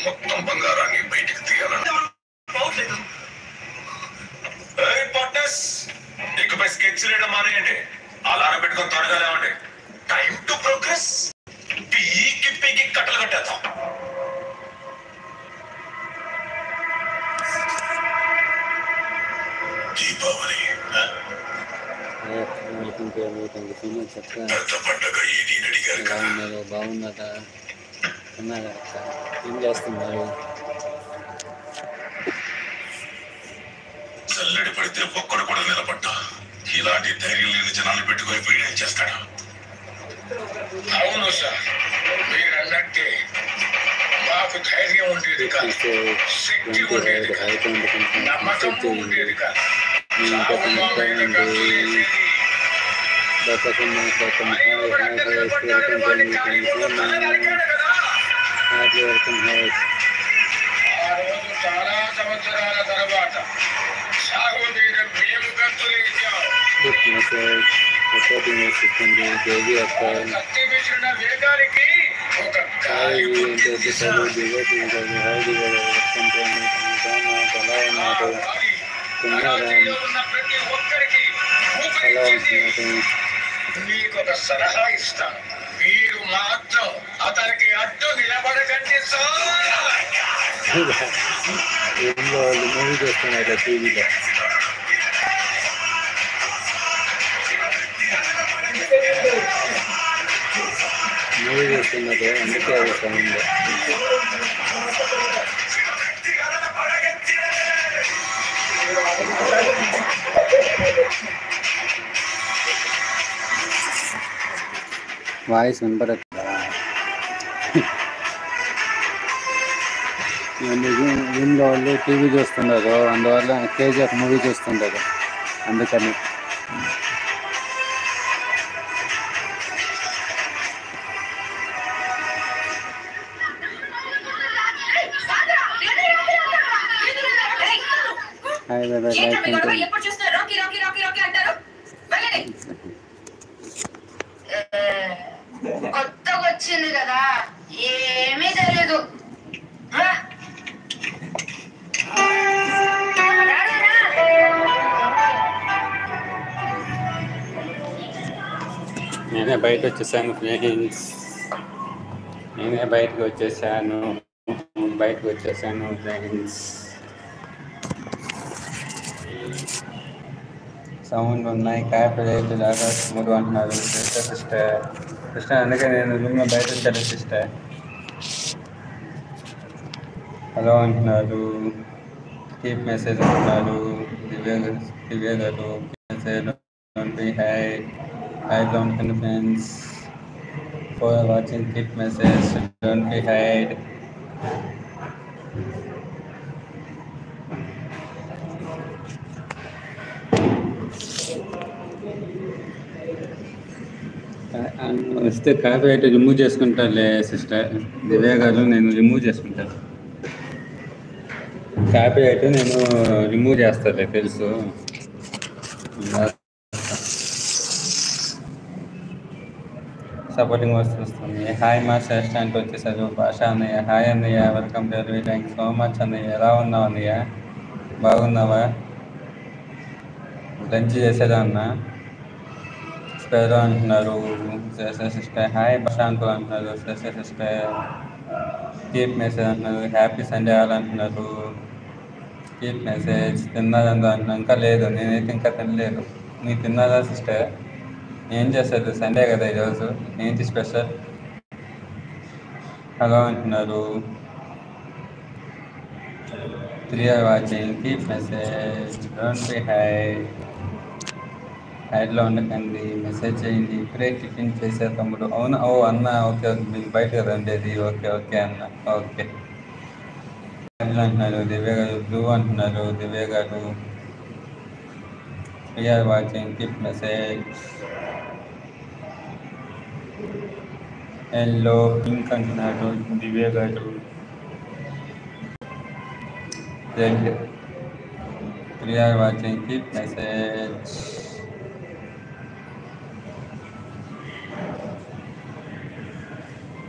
మొత్తం బంగారాన్ని బయటికి తీయాలని పోవట్లేదు ఏయ్ పార్ట్నర్స్ ఇకపై స్కెచ్ వేయడం మానేయండి అలారం పెట్టుకొని త్వరగా లేవండి టైం టు ప్రోగ్రెస్ పీకి పీకి కట్టలు కట్టేద్దాం దీపావళి ఆ? Welcome to thank you so much అక్క పెద్ద పండగ ఏది అని అడిగారు ఎలా కదా ఉన్నారు బాగున్నారా ఉన్నారా అక్క ఏం చేస్తున్నారు చల్లడి పడితే ఒక్కడు కూడా నిలబడ్డా ఇలాంటి ధైర్యం లేని జనాన్ని పెట్టుకొని వీడేం చేస్తాడు అవును సార్ మీరు అన్నట్టే మాకు ధైర్యం ఉండేది కాదు శక్తి ఉండేది కాదు నమ్మకం ఉండేది కాదు సాగు మా మీద గంతులేసేది. మరి ఒకడంటే నిలబడ్డాడు వాడి కార్యంలో తలనరికాడు కదా. వెల్కమ్ హౌస్ ఆ రోజు చాలా సంవత్సరాల తర్వాత సాగు మీద మేము గంతులేసాం గుడ్ మెసేజ్ సపోర్టింగ్ ఇస్తుంది దేవి అక్క కత్తి విసిరిన వేగానికి ఒక హాయ్ గాలి ఏంటి వచ్చేసారు దిగోటి హాయ్ దిగారు వెల్కమ్ టు ఎలా ఉన్నారు రాజీలో ఉన్న ప్రతి ఒక్కరికి ఎలా ఊపిరిచ్చింది. ఉంటున్నారు మీకు ఒక సలహా ఇస్తాను మీరు మాత్రం అతనికి అడ్డు నిలబడకండి సార్ ఇంట్లో వాళ్ళు మూవీ చూస్తున్నారు టీవీలో మూవీ చూస్తున్నారు అందుకే అది సౌండ్ వాయిస్ వినపడట్లా రూమ్లో వాళ్ళు టీవీ చూస్తున్నారు అందువల్ల కేజీఎఫ్ మూవీ చూస్తుంటారు అందుకని హాయ్ బాబా లైక్ ఉంటుంది ఎప్పుడు చూస్తున్నా రాకీ రాకీ రాకీ రాకీ అంటారు వెళ్ళండి కొత్తగా వచ్చింది కదా ఏమీ తెలియదు రా. రా, రా, రా. నేనే బయట వచ్చేసాను ఫ్రెండ్స్ నేనే బయటకు వచ్చేసాను బయటకు వచ్చేసాను ఫ్రెండ్స్ సౌండ్ ఉన్నాయి క్యాప్ రేపు దాకా మూడు అంటున్నారు సిస్టర్ సిస్టర్ సిస్టర్ అందుకే నేను రూమ్లో బయట వచ్చాను సిస్టర్ హలో అంటున్నారు కీప్ మెసేజ్ అంటున్నారు Divya Divya garu message hi hi don't కన్ friends for watching keep message don't be hide వస్తే కాపీరైట్ రిమూవ్ చేసుకుంటారులే సిస్టర్ దివ్య గారు నేను రిమూవ్ చేసుకుంటాను కాపీరైట్ నేను రిమూవ్ చేస్తాలే తెలుసు సపోర్టింగ్ వస్తుంది హాయ్ మా శ్రేష్ఠ అంటే వచ్చేసారు భాష అన్నయ్య హాయ్ అన్నయ్య welcome delivery thank so much అన్నయ్య ఎలా ఉన్నావు అన్నయ్య బాగున్నావా లంచ్ చేసేదా అన్న స్పేరో అంటున్నారు సేసే సిస్టర్ హాయ్ ప్రశాంత్ అంటున్నారు సేసే సిస్టర్ కీప్ మెసేజ్ అంటున్నారు హ్యాపీ సండే ఆల్ అంటున్నారు కీప్ మెసేజ్ తిన్నారందా అంటున్నారు ఇంకా లేదు నేనైతే ఇంకా తినలేదు మీరు తిన్నారా సిస్టర్ ఏం చేస్తారు సండే కదా ఈరోజు ఏంటి స్పెషల్ హలో అంటున్నారు three are watching keep message don't be హై హైడ్లో ఉండకండి మెసేజ్ చేయండి ఇప్పుడే టిఫిన్ చేసే తమ్ముడు అవును ఓ అన్న ఓకే ఓకే మీకు బయట కదా ఉండేది ఓకే ఓకే అన్న ఓకే హైడ్లో అంటున్నారు దివ్య గారు బ్లూ అంటున్నారు Divya garu we're watching keep message yellow pink అంటున్నారు Divya garu red we're watching keep message